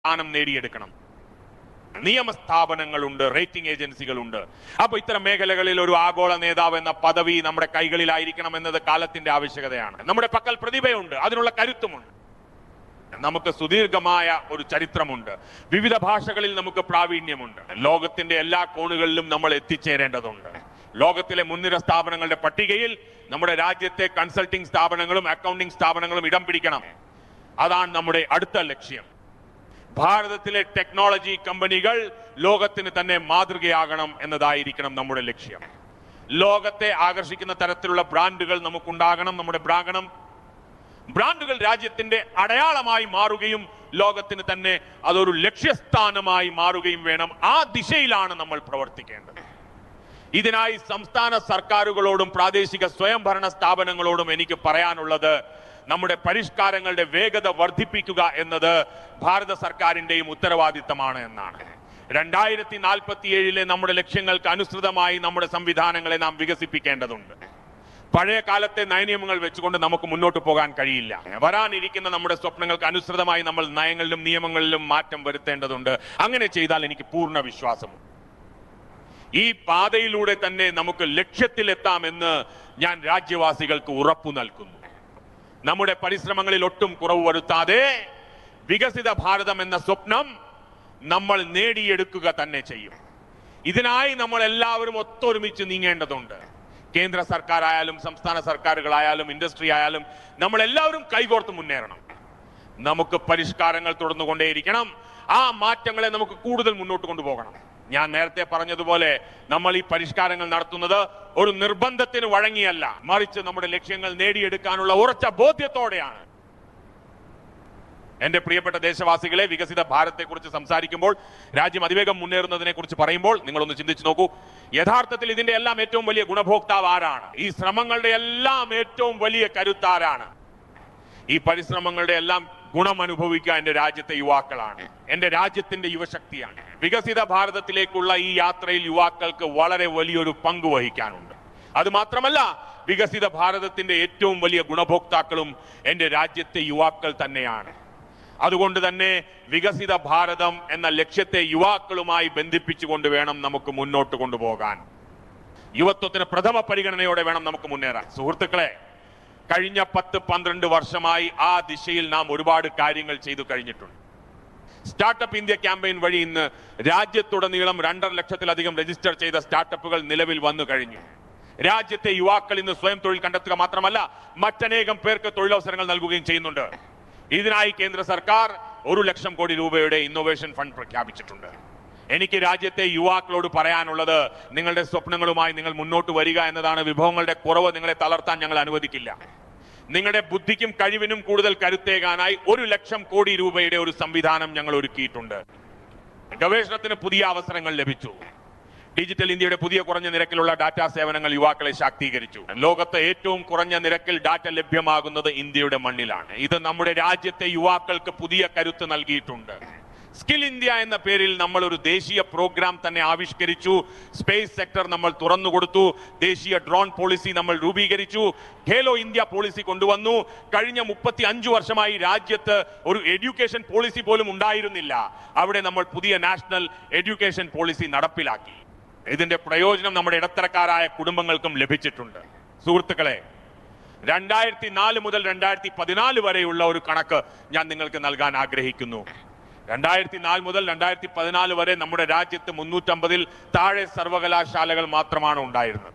സ്ഥാനം നേടിയെടുക്കണം നിയമസ്ഥാപനങ്ങളുണ്ട് റേറ്റിംഗ് ഏജൻസികളുണ്ട് അപ്പൊ ഇത്തരം മേഖലകളിൽ ഒരു ആഗോള നേതാവ് എന്ന പദവി നമ്മുടെ കൈകളിലായിരിക്കണം എന്നത് കാലത്തിന്റെ ആവശ്യകതയാണ് നമ്മുടെ പക്കൽ പ്രതിഭയുണ്ട് അതിനുള്ള കരുത്തുമുണ്ട് നമുക്ക് സുദീർഘമായ ഒരു ചരിത്രമുണ്ട് വിവിധ ഭാഷകളിൽ നമുക്ക് പ്രാവീണ്യമുണ്ട് ലോകത്തിന്റെ എല്ലാ കോണുകളിലും നമ്മൾ എത്തിച്ചേരേണ്ടതുണ്ട് ലോകത്തിലെ മുൻനിര സ്ഥാപനങ്ങളുടെ പട്ടികയിൽ നമ്മുടെ രാജ്യത്തെ കൺസൾട്ടിംഗ് സ്ഥാപനങ്ങളും അക്കൗണ്ടിംഗ് സ്ഥാപനങ്ങളും ഇടം പിടിക്കണം അതാണ് നമ്മുടെ അടുത്ത ലക്ഷ്യം ഭാരതത്തിലെ ടെക്നോളജി കമ്പനികൾ ലോകത്തിന് തന്നെ മാതൃകയാകണം എന്നതായിരിക്കണം നമ്മുടെ ലക്ഷ്യം ലോകത്തെ ആകർഷിക്കുന്ന തരത്തിലുള്ള ബ്രാൻഡുകൾ നമുക്കുണ്ടാകണം നമ്മുടെ ബ്രാഗണം ബ്രാൻഡുകൾ രാജ്യത്തിന്റെ അടയാളമായി മാറുകയും ലോകത്തിന് തന്നെ അതൊരു ലക്ഷ്യസ്ഥാനമായി മാറുകയും വേണം ആ ദിശയിലാണ് നമ്മൾ പ്രവർത്തിക്കേണ്ടത് ഇതിനായി സംസ്ഥാന സർക്കാരുകളോടും പ്രാദേശിക സ്വയംഭരണ സ്ഥാപനങ്ങളോടും എനിക്ക് പറയാനുള്ളത് നമ്മുടെ പരിഷ്കാരങ്ങളുടെ വേഗത വർദ്ധിപ്പിക്കുക എന്നത് ഭാരത സർക്കാരിന്റെയും ഉത്തരവാദിത്തമാണ് എന്നാണ് രണ്ടായിരത്തി നാൽപ്പത്തിയേഴിലെ നമ്മുടെ ലക്ഷ്യങ്ങൾക്ക് അനുസൃതമായി നമ്മുടെ സംവിധാനങ്ങളെ നാം വികസിപ്പിക്കേണ്ടതുണ്ട് പഴയ കാലത്തെ നയനിയമങ്ങൾ വെച്ചുകൊണ്ട് നമുക്ക് മുന്നോട്ട് പോകാൻ കഴിയില്ല വരാനിരിക്കുന്ന നമ്മുടെ സ്വപ്നങ്ങൾക്ക് അനുസൃതമായി നമ്മൾ നയങ്ങളിലും നിയമങ്ങളിലും മാറ്റം വരുത്തേണ്ടതുണ്ട് അങ്ങനെ ചെയ്താൽ എനിക്ക് പൂർണ്ണ വിശ്വാസമുണ്ട് ഈ പാതയിലൂടെ തന്നെ നമുക്ക് ലക്ഷ്യത്തിലെത്താമെന്ന് ഞാൻ രാജ്യവാസികൾക്ക് ഉറപ്പു നൽകുന്നു നമ്മുടെ പരിശ്രമങ്ങളിൽ ഒട്ടും കുറവ് വരുത്താതെ വികസിത ഭാരതം എന്ന സ്വപ്നം നമ്മൾ നേടിയെടുക്കുക തന്നെ ചെയ്യും ഇതിനായി നമ്മൾ എല്ലാവരും ഒത്തൊരുമിച്ച് നീങ്ങേണ്ടതുണ്ട് കേന്ദ്ര സർക്കാരായാലും സംസ്ഥാന സർക്കാരുകളായാലും ഇൻഡസ്ട്രി ആയാലും നമ്മൾ എല്ലാവരും കൈകോർത്ത് മുന്നേറണം നമുക്ക് പരിഷ്കാരങ്ങൾ തുടർന്നുകൊണ്ടേയിരിക്കണം ആ മാറ്റങ്ങളെ നമുക്ക് കൂടുതൽ മുന്നോട്ട് കൊണ്ടുപോകണം ഞാൻ നേരത്തെ പറഞ്ഞതുപോലെ നമ്മൾ ഈ പരിഷ്കാരങ്ങൾ നടത്തുന്നത് ഒരു നിർബന്ധത്തിന് വഴങ്ങിയല്ല മറിച്ച് നമ്മുടെ ലക്ഷ്യങ്ങൾ നേടിയെടുക്കാനുള്ള ഉറച്ച ബോധ്യത്തോടെയാണ് എന്റെ പ്രിയപ്പെട്ട ദേശവാസികളെ വികസിത ഭാരതത്തെക്കുറിച്ച് സംസാരിക്കുമ്പോൾ രാജ്യം അതിവേഗം മുന്നേറുന്നതിനെ കുറിച്ച് പറയുമ്പോൾ നിങ്ങളൊന്ന് ചിന്തിച്ചു നോക്കൂ യഥാർത്ഥത്തിൽ ഇതിന്റെ എല്ലാം ഏറ്റവും വലിയ ഗുണഭോക്താവ് ആരാണ് ഈ ശ്രമങ്ങളുടെ എല്ലാം ഏറ്റവും വലിയ കരുത്താരാണ് ഈ പരിശ്രമങ്ങളുടെ എല്ലാം ഗുണം അനുഭവിക്കുക എന്റെ രാജ്യത്തെ യുവാക്കളാണ് എന്റെ രാജ്യത്തിന്റെ യുവശക്തിയാണ് വികസിത ഭാരതത്തിലേക്കുള്ള ഈ യാത്രയിൽ യുവാക്കൾക്ക് വളരെ വലിയൊരു പങ്ക് വഹിക്കാനുണ്ട് അത് മാത്രമല്ല വികസിത ഭാരതത്തിന്റെ ഏറ്റവും വലിയ ഗുണഭോക്താക്കളും എന്റെ രാജ്യത്തെ യുവാക്കൾ തന്നെയാണ് അതുകൊണ്ട് തന്നെ വികസിത ഭാരതം എന്ന ലക്ഷ്യത്തെ യുവാക്കളുമായി ബന്ധിപ്പിച്ചുകൊണ്ട് വേണം നമുക്ക് മുന്നോട്ട് കൊണ്ടുപോകാൻ യുവത്വത്തിന് പ്രഥമ പരിഗണനയോടെ വേണം നമുക്ക് മുന്നേറാൻ സുഹൃത്തുക്കളെ കഴിഞ്ഞ പത്ത് പന്ത്രണ്ട് വർഷമായി ആ ദിശയിൽ നാം ഒരുപാട് കാര്യങ്ങൾ ചെയ്തു കഴിഞ്ഞിട്ടുണ്ട് സ്റ്റാർട്ടപ്പ് ഇന്ത്യ ക്യാമ്പയിൻ വഴി ഇന്ന് രാജ്യത്തുടനീളം രണ്ടര ലക്ഷത്തിലധികം രജിസ്റ്റർ ചെയ്ത സ്റ്റാർട്ടപ്പുകൾ നിലവിൽ വന്നു കഴിഞ്ഞു രാജ്യത്തെ യുവാക്കൾ ഇന്ന് സ്വയം തൊഴിൽ കണ്ടെത്തുക മാത്രമല്ല മറ്റനേകം പേർക്ക് തൊഴിലവസരങ്ങൾ നൽകുകയും ചെയ്യുന്നുണ്ട് ഇതിനായി കേന്ദ്ര സർക്കാർ ഒരു ലക്ഷം കോടി രൂപയുടെ ഇന്നോവേഷൻ ഫണ്ട് പ്രഖ്യാപിച്ചിട്ടുണ്ട് എനിക്ക് രാജ്യത്തെ യുവാക്കളോട് പറയാനുള്ളത് നിങ്ങളുടെ സ്വപ്നങ്ങളുമായി നിങ്ങൾ മുന്നോട്ട് വരിക എന്നതാണ് വിഭവങ്ങളുടെ കുറവ് നിങ്ങളെ തളർത്താൻ ഞങ്ങൾ അനുവദിക്കില്ല നിങ്ങളുടെ ബുദ്ധിക്കും കഴിവിനും കൂടുതൽ കരുത്തേകാനായി ഒരു ലക്ഷം കോടി രൂപയുടെ ഒരു സംവിധാനം ഞങ്ങൾ ഒരുക്കിയിട്ടുണ്ട് ഗവേഷണത്തിന് പുതിയ അവസരങ്ങൾ ലഭിച്ചു ഡിജിറ്റൽ ഇന്ത്യയുടെ പുതിയ കുറഞ്ഞ നിരക്കിലുള്ള ഡാറ്റാ സേവനങ്ങൾ യുവാക്കളെ ശാക്തീകരിച്ചു ലോകത്തെ ഏറ്റവും കുറഞ്ഞ നിരക്കിൽ ഡാറ്റ ലഭ്യമാകുന്നത് ഇന്ത്യയുടെ മണ്ണിലാണ് ഇത് നമ്മുടെ രാജ്യത്തെ യുവാക്കൾക്ക് പുതിയ കരുത്ത് നൽകിയിട്ടുണ്ട് സ്കിൽ ഇന്ത്യ എന്ന പേരിൽ നമ്മൾ ഒരു ദേശീയ പ്രോഗ്രാം തന്നെ ആവിഷ്കരിച്ചു സ്പേസ് സെക്ടർ നമ്മൾ തുറന്നു കൊടുത്തു ദേശീയ ഡ്രോൺ പോളിസി നമ്മൾ രൂപീകരിച്ചു ഖേലോ ഇന്ത്യ പോളിസി കൊണ്ടുവന്നു കഴിഞ്ഞ മുപ്പത്തി അഞ്ചു വർഷമായി രാജ്യത്ത് ഒരു എഡ്യൂക്കേഷൻ പോളിസി പോലും ഉണ്ടായിരുന്നില്ല അവിടെ നമ്മൾ പുതിയ നാഷണൽ എഡ്യൂക്കേഷൻ പോളിസി നടപ്പിലാക്കി ഇതിന്റെ പ്രയോജനം നമ്മുടെ ഇടത്തരക്കാരായ കുടുംബങ്ങൾക്കും ലഭിച്ചിട്ടുണ്ട് സുഹൃത്തുക്കളെ രണ്ടായിരത്തി നാല് മുതൽ രണ്ടായിരത്തി പതിനാല് വരെയുള്ള ഒരു കണക്ക് ഞാൻ നിങ്ങൾക്ക് നൽകാൻ ആഗ്രഹിക്കുന്നു രണ്ടായിരത്തി നാല് മുതൽ രണ്ടായിരത്തി പതിനാല് വരെ നമ്മുടെ രാജ്യത്ത് മുന്നൂറ്റമ്പതിൽ താഴെ സർവകലാശാലകൾ മാത്രമാണ് ഉണ്ടായിരുന്നത്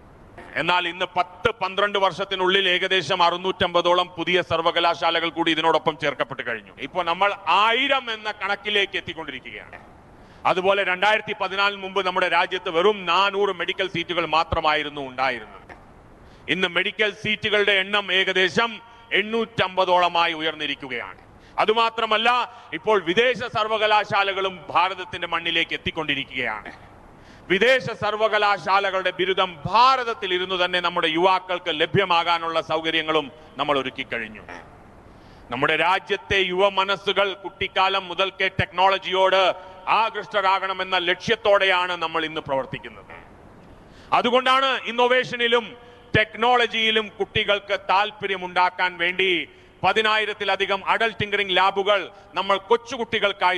എന്നാൽ ഇന്ന് പത്ത് പന്ത്രണ്ട് വർഷത്തിനുള്ളിൽ ഏകദേശം അറുന്നൂറ്റമ്പതോളം പുതിയ സർവകലാശാലകൾ കൂടി ഇതിനോടൊപ്പം ചേർക്കപ്പെട്ട് കഴിഞ്ഞു ഇപ്പോൾ നമ്മൾ ആയിരം എന്ന കണക്കിലേക്ക് എത്തിക്കൊണ്ടിരിക്കുകയാണ് അതുപോലെ രണ്ടായിരത്തി പതിനാലിന് മുമ്പ് നമ്മുടെ രാജ്യത്ത് വെറും നാനൂറ് മെഡിക്കൽ സീറ്റുകൾ മാത്രമായിരുന്നു ഉണ്ടായിരുന്നത് ഇന്ന് മെഡിക്കൽ സീറ്റുകളുടെ എണ്ണം ഏകദേശം എണ്ണൂറ്റമ്പതോളമായി ഉയർന്നിരിക്കുകയാണ് അതുമാത്രമല്ല ഇപ്പോൾ വിദേശ സർവകലാശാലകളും ഭാരതത്തിന്റെ മണ്ണിലേക്ക് എത്തിക്കൊണ്ടിരിക്കുകയാണ് വിദേശ സർവകലാശാലകളുടെ ബിരുദം ഭാരതത്തിൽ ഇരുന്നു തന്നെ നമ്മുടെ യുവാക്കൾക്ക് ലഭ്യമാകാനുള്ള സൗകര്യങ്ങളും നമ്മൾ ഒരുക്കി കഴിഞ്ഞു നമ്മുടെ രാജ്യത്തെ യുവ മനസ്സുകൾ കുട്ടിക്കാലം മുതൽക്കേ ടെക്നോളജിയോട് ആകൃഷ്ടരാകണമെന്ന ലക്ഷ്യത്തോടെയാണ് നമ്മൾ ഇന്ന് പ്രവർത്തിക്കുന്നത് അതുകൊണ്ടാണ് ഇന്നോവേഷനിലും ടെക്നോളജിയിലും കുട്ടികൾക്ക് താല്പര്യമുണ്ടാക്കാൻ വേണ്ടി പതിനായിരത്തിലധികം അഡൽട്ട് ടിങ്കറിംഗ് ലാബുകൾ നമ്മൾ കൊച്ചുകുട്ടികൾക്കായി